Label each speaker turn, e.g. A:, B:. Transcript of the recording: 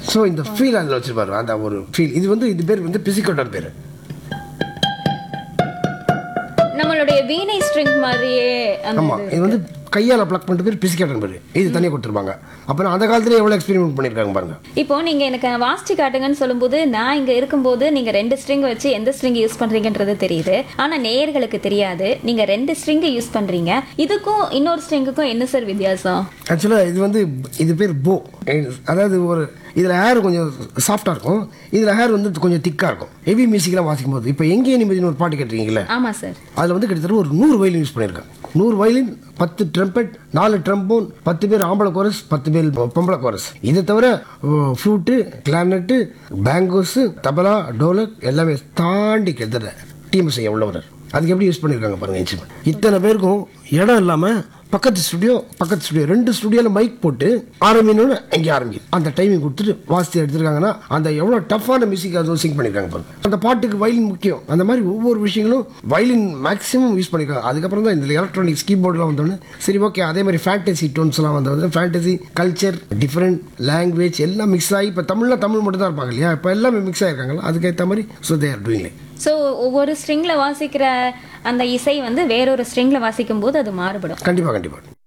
A: so இந்த feel அதில் வச்சிருப்பாரு அந்த ஒரு ஃபீல் இது வந்து இது பேர் வந்து பிசிக்கோட்டார் பேர்
B: நம்மளுடைய வீணை ஸ்ட்ரிங் மாதிரியே அந்த
A: ஆமாம் இது வந்து கையால் ப்ளக் பண்ணிட்டு பேர் பிசிக்கேட்டன் பேர் இது தனியாக கொடுத்துருப்பாங்க அப்புறம் அந்த காலத்துல எவ்வளோ எக்ஸ்பெரிமெண்ட் பண்ணியிருக்காங்க பாருங்க
B: இப்போ நீங்க எனக்கு வாசிச்சு காட்டுங்கன்னு சொல்லும்போது நான் இங்க இருக்கும்போது நீங்க ரெண்டு ஸ்ட்ரிங் வச்சு எந்த ஸ்ட்ரிங் யூஸ் பண்றீங்கன்றது தெரியுது ஆனா நேயர்களுக்கு தெரியாது நீங்க ரெண்டு ஸ்ட்ரிங் யூஸ் பண்றீங்க இதுக்கும் இன்னொரு ஸ்ட்ரிங்குக்கும் என்ன சார் வித்தியாசம்
A: ஆக்சுவலாக இது வந்து இது பேர் போ அதாவது ஒரு இதில் ஹேர் கொஞ்சம் சாஃப்டாக இருக்கும் இதில் ஹேர் வந்து கொஞ்சம் திக்காக இருக்கும் ஹெவி மியூசிக்லாம் வாசிக்கும் போது இப்போ எங்கே நிம்மதினு ஒரு பாட்டு கேட்டிருக்கீங்களே
B: ஆமா சார்
A: அதில் வந்து கிட்டத்தட்ட ஒரு நூறு வயலின் யூஸ் பண்ணியிருக்காங்க நூறு வயலின் பத்து ட்ரம்பெட் நாலு ட்ரம்போன் பத்து பேர் ஆம்பளை கோரஸ் பத்து பேர் பொம்பளை கோரஸ் இதை தவிர flute clarinet bongos tabla dholak எல்லாமே தாண்டி கிட்டத்தட்ட டீம் செய்ய உள்ளவர் அதுக்கு எப்படி யூஸ் பண்ணியிருக்காங்க பாருங்க இன்ஸ்ட்ருமெண்ட் இத்தனை பேருக்கும் இடம் இல்லாமல் பக்கத்து ஸ்டுடியோ பக்கத்து ஸ்டுடியோ ரெண்டு ஸ்டுடியோவில் மைக் போட்டு ஆரம்பினோன்னு இங்கே ஆரம்பிக்குது அந்த டைமிங் கொடுத்துட்டு வாசித்து எடுத்திருக்காங்கன்னா அந்த எவ்வளோ டஃப்பான மியூசிக் அது சிங் பண்ணியிருக்காங்க பாருங்க அந்த பாட்டுக்கு வயலின் முக்கியம் அந்த மாதிரி ஒவ்வொரு விஷயங்களும் வயலின் மேக்ஸிமம் யூஸ் பண்ணியிருக்காங்க அதுக்கப்புறம் தான் இந்த எலக்ட்ரானிக்ஸ் கீபோர்ட்லாம் வந்தோடனே சரி ஓகே அதே மாதிரி ஃபேண்டசி டோன்ஸ்லாம் வந்தது ஃபேண்டசி கல்ச்சர் டிஃப்ரெண்ட் லாங்குவேஜ் எல்லாம் மிக்ஸ் ஆகி இப்போ தமிழில் தமிழ் மட்டும் தான் இருப்பாங்க இல்லையா இப்போ எல்லாமே மிக்ஸ் ஆகிருக்காங்களா அதுக்கேற்ற மாதிரி so they're doing like
B: so ஒவ்வொரு ஸ்ட்ரிங்ல வாசிக்கிற அந்த இசை வந்து வேறொரு ஸ்ட்ரிங்ல வாசிக்கும் போது அது மாறுபடும்
A: கண்டிப்பாக கண்டிப்பாக